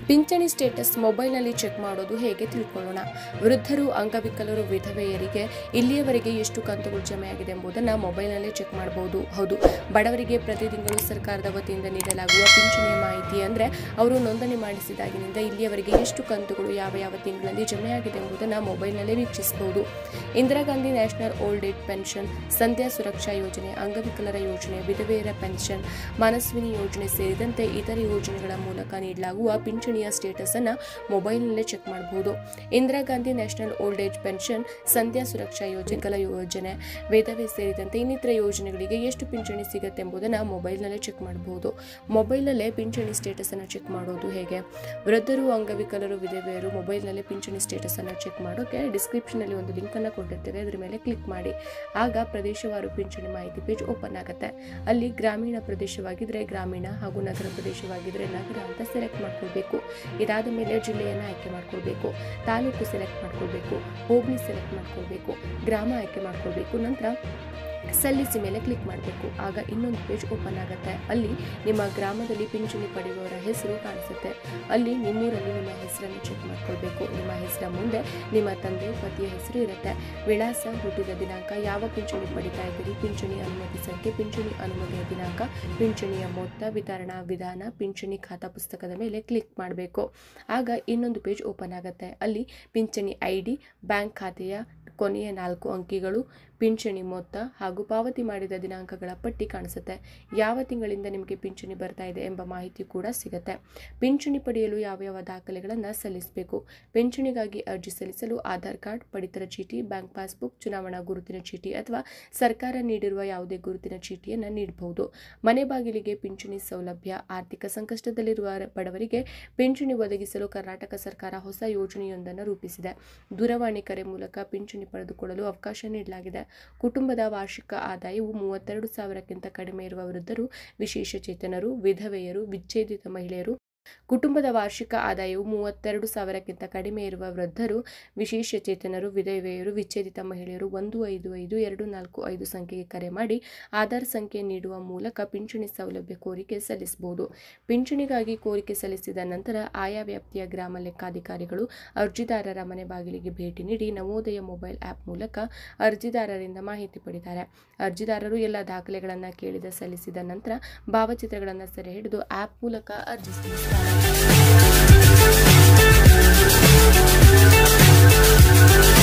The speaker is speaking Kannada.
ಪಿಂಚಣಿ ಸ್ಟೇಟಸ್ ಮೊಬೈಲ್ನಲ್ಲಿ ಚೆಕ್ ಮಾಡೋದು ಹೇಗೆ ತಿಳ್ಕೊಳ್ಳೋಣ ವೃದ್ಧರು ಅಂಗವಿಕಲರು ವಿಧವೆಯರಿಗೆ ಇಲ್ಲಿಯವರೆಗೆ ಎಷ್ಟು ಕಂತುಗಳು ಜಮೆಯಾಗಿದೆ ಎಂಬುದನ್ನು ಮೊಬೈಲ್ನಲ್ಲೇ ಚೆಕ್ ಮಾಡಬಹುದು ಹೌದು ಬಡವರಿಗೆ ಪ್ರತಿ ತಿಂಗಳು ಸರ್ಕಾರದ ವತಿಯಿಂದ ನೀಡಲಾಗುವ ಪಿಂಚಣಿಯ ಮಾಹಿತಿ ಅಂದರೆ ಅವರು ನೋಂದಣಿ ಮಾಡಿಸಿದಾಗಿನಿಂದ ಇಲ್ಲಿಯವರೆಗೆ ಎಷ್ಟು ಕಂತುಗಳು ಯಾವ ಯಾವ ತಿಂಗಳಲ್ಲಿ ಜಮೆಯಾಗಿದೆ ಎಂಬುದನ್ನು ಮೊಬೈಲ್ನಲ್ಲೇ ವೀಕ್ಷಿಸಬಹುದು Indira Gandhi national old age pension Sandhya Suraksha ಯೋಜನೆ ಅಂಗವಿಕಲರ ಯೋಜನೆ ವಿಧವೆಯರ ಪೆನ್ಷನ್ ಮನಸ್ವಿನಿ ಯೋಜನೆ ಸೇರಿದಂತೆ ಇತರೆ ಯೋಜನೆಗಳ ಮೂಲಕ ನೀಡಲಾಗುವ ಪಿಂಚಣಿಯ ಸ್ಟೇಟಸ್ ಅನ್ನ ಮೊಬೈಲ್ನಲ್ಲೇ ಚೆಕ್ ಮಾಡಬಹುದು Indira Gandhi national old age pension Sandhya Suraksha ಯೋಜನೆ ಕಲ ಯೋಜನೆ ವಿಧವೆ ಸೇರಿದಂತೆ ಇನ್ನಿತರ ಯೋಜನೆಗಳಿಗೆ ಎಷ್ಟು ಪಿಂಚಣಿ ಸಿಗುತ್ತೆ ಎಂಬುದನ್ನು ಮೊಬೈಲ್ನಲ್ಲೇ ಚೆಕ್ ಮಾಡಬಹುದು ಮೊಬೈಲ್ನಲ್ಲೇ ಪಿಂಚಣಿ ಸ್ಟೇಟಸ್ ಅನ್ನು ಚೆಕ್ ಮಾಡೋದು ಹೇಗೆ ವೃದ್ಧರು ಅಂಗವಿಕಲರು ವಿಧವೆಯರು ಮೊಬೈಲ್ನಲ್ಲೇ ಪಿಂಚಣಿ ಸ್ಟೇಟಸ್ ಅನ್ನು ಚೆಕ್ ಮಾಡೋಕೆ ಡಿಸ್ಕ್ರಿಪ್ಷನಲ್ಲಿ ಒಂದು ಲಿಂಕ್ ಅನ್ನು ಕೊಟ್ಟಿರ್ತೇವೆ ಅದರ ಮೇಲೆ ಕ್ಲಿಕ್ ಮಾಡಿ ಆಗ ಪ್ರದೇಶವಾರು ಪಿಂಚಣಿ ಮಾಹಿತಿ ಪೇಜ್ ಓಪನ್ ಆಗುತ್ತೆ ಅಲ್ಲಿ ಗ್ರಾಮೀಣ ಪ್ರದೇಶವಾಗಿದ್ರೆ ಗ್ರಾಮೀಣ ಹಾಗೂ ನಗರ ಪ್ರದೇಶವಾಗಿದ್ರೆ ನಗರ ಅಂತ ಸೆಲೆಕ್ಟ್ ಮಾಡ್ಕೊಳ್ಬೇಕು ಇದಾದ ಮೇಲೆ ಜಿಲ್ಲೆಯನ್ನು ಆಯ್ಕೆ ಮಾಡ್ಕೊಳ್ಬೇಕು ತಾಲೂಕು ಸೆಲೆಕ್ಟ್ ಮಾಡ್ಕೊಳ್ಬೇಕು ಹೋಬಳಿ ಸೆಲೆಕ್ಟ್ ಮಾಡ್ಕೊಳ್ಬೇಕು ಗ್ರಾಮ ಆಯ್ಕೆ ಮಾಡ್ಕೊಳ್ಬೇಕು ನಂತರ ಸಲ್ಲಿಸಿ ಮೇಲೆ ಕ್ಲಿಕ್ ಮಾಡಬೇಕು ಆಗ ಇನ್ನೊಂದು ಪೇಜ್ ಓಪನ್ ಆಗುತ್ತೆ ಅಲ್ಲಿ ನಿಮ್ಮ ಗ್ರಾಮದಲ್ಲಿ ಪಿಂಚಣಿ ಪಡೆಯುವವರ ಹೆಸರು ಕಾಣಿಸುತ್ತೆ ಅಲ್ಲಿ ನಿಮ್ಮೂರಲ್ಲಿ ನಿಮ್ಮ ಹೆಸರನ್ನು ಚೆಕ್ ಮಾಡ್ಕೊಳ್ಬೇಕು ನಿಮ್ಮ ಹೆಸರ ಮುಂದೆ ನಿಮ್ಮ ತಂದೆ ಪತಿಯ ಹೆಸರು ಇರುತ್ತೆ ವಿಳಾಸ ಹುಟ್ಟಿದ ದಿನಾಂಕ ಯಾವ ಪಿಂಚಣಿ ಪಡಿತಾ ಇದ್ದೀರಿ ಪಿಂಚಣಿ ಅನುಮತಿ ಸಂಖ್ಯೆ ಪಿಂಚಣಿ ಅನುಮತಿಯ ದಿನಾಂಕ ಪಿಂಚಣಿಯ ಮೊತ್ತ ವಿತರಣಾ ವಿಧಾನ ಪಿಂಚಣಿ ಖಾತಾ ಪುಸ್ತಕದ ಮೇಲೆ ಕ್ಲಿಕ್ ಮಾಡಬೇಕು ಆಗ ಇನ್ನೊಂದು ಪೇಜ್ ಓಪನ್ ಆಗುತ್ತೆ ಅಲ್ಲಿ ಪಿಂಚಣಿ ಐ ಡಿ ಬ್ಯಾಂಕ್ ಖಾತೆಯ ಕೊನೆಯ ನಾಲ್ಕು ಅಂಕಿಗಳು ಪಿಂಚಣಿ ಮೊತ್ತ ಹಾಗೂ ಪಾವತಿ ಮಾಡಿದ ದಿನಾಂಕಗಳ ಪಟ್ಟಿ ಕಾಣಿಸುತ್ತೆ ಯಾವ ತಿಂಗಳಿಂದ ನಿಮಗೆ ಪಿಂಚಣಿ ಬರ್ತಾ ಇದೆ ಎಂಬ ಮಾಹಿತಿ ಕೂಡ ಸಿಗುತ್ತೆ ಪಿಂಚಣಿ ಪಡೆಯಲು ಯಾವ ಯಾವ ದಾಖಲೆಗಳನ್ನು ಸಲ್ಲಿಸಬೇಕು ಪಿಂಚಣಿಗಾಗಿ ಅರ್ಜಿ ಸಲ್ಲಿಸಲು ಆಧಾರ್ ಕಾರ್ಡ್ ಪಡಿತರ ಚೀಟಿ ಬ್ಯಾಂಕ್ ಪಾಸ್ಬುಕ್ ಚುನಾವಣಾ ಗುರುತಿನ ಚೀಟಿ ಅಥವಾ ಸರ್ಕಾರ ನೀಡಿರುವ ಯಾವುದೇ ಗುರುತಿನ ಚೀಟಿಯನ್ನು ನೀಡಬಹುದು ಮನೆ ಬಾಗಿಲಿಗೆ ಪಿಂಚಣಿ ಸೌಲಭ್ಯ ಆರ್ಥಿಕ ಸಂಕಷ್ಟದಲ್ಲಿರುವ ಬಡವರಿಗೆ ಪಿಂಚಣಿ ಒದಗಿಸಲು ಕರ್ನಾಟಕ ಸರ್ಕಾರ ಹೊಸ ಯೋಜನೆಯೊಂದನ್ನು ರೂಪಿಸಿದೆ ದೂರವಾಣಿ ಕರೆ ಮೂಲಕ ಪಿಂಚಣಿ ಪಡೆದುಕೊಳ್ಳಲು ಅವಕಾಶ ನೀಡಲಾಗಿದೆ ಕುಟುಂಬದ ವಾರ್ಷಿಕ ಆದಾಯವು ಮೂವತ್ತೆರಡು ಸಾವಿರಕ್ಕಿಂತ ಕಡಿಮೆ ಇರುವ ವೃದ್ಧರು ವಿಶೇಷ ಚೇತನರು ವಿಧವೆಯರು ವಿಚ್ಛೇದಿತ ಮಹಿಳೆಯರು ಕುಟುಂಬದ ವಾರ್ಷಿಕ ಆದಾಯವು ಮೂವತ್ತೆರಡು ಸಾವಿರಕ್ಕಿಂತ ಕಡಿಮೆ ಇರುವ ವೃದ್ಧರು ವಿಶೇಷ ಚೇತನರು ವಿಧವೆಯರು ವಿಚ್ಛೇದಿತ ಮಹಿಳೆಯರು ಒಂದು ಐದು ಐದು ಎರಡು ನಾಲ್ಕು ಐದು ಸಂಖ್ಯೆಗೆ ಕರೆ ಮಾಡಿ ಆಧಾರ್ ಸಂಖ್ಯೆ ನೀಡುವ ಮೂಲಕ ಪಿಂಚಣಿ ಸೌಲಭ್ಯ ಕೋರಿಕೆ ಸಲ್ಲಿಸಬಹುದು ಪಿಂಚಣಿಗಾಗಿ ಕೋರಿಕೆ ಸಲ್ಲಿಸಿದ ನಂತರ ಆಯಾ ವ್ಯಾಪ್ತಿಯ ಗ್ರಾಮ ಲೆಕ್ಕಾಧಿಕಾರಿಗಳು ಅರ್ಜಿದಾರರ ಮನೆ ಬಾಗಿಲಿಗೆ ಭೇಟಿ ನೀಡಿ ನವೋದಯ ಮೊಬೈಲ್ ಆ್ಯಪ್ ಮೂಲಕ ಅರ್ಜಿದಾರರಿಂದ ಮಾಹಿತಿ ಪಡೆಯುತ್ತಾರೆ ಅರ್ಜಿದಾರರು ಎಲ್ಲ ದಾಖಲೆಗಳನ್ನು ಕೇಳಿದ ಸಲ್ಲಿಸಿದ ನಂತರ ಭಾವಚಿತ್ರಗಳನ್ನು ಸೆರೆ ಹಿಡಿದು ಆ್ಯಪ್ ಮೂಲಕ ಅರ್ಜಿ ಸಲ್ಲಿಸುತ್ತಾರೆ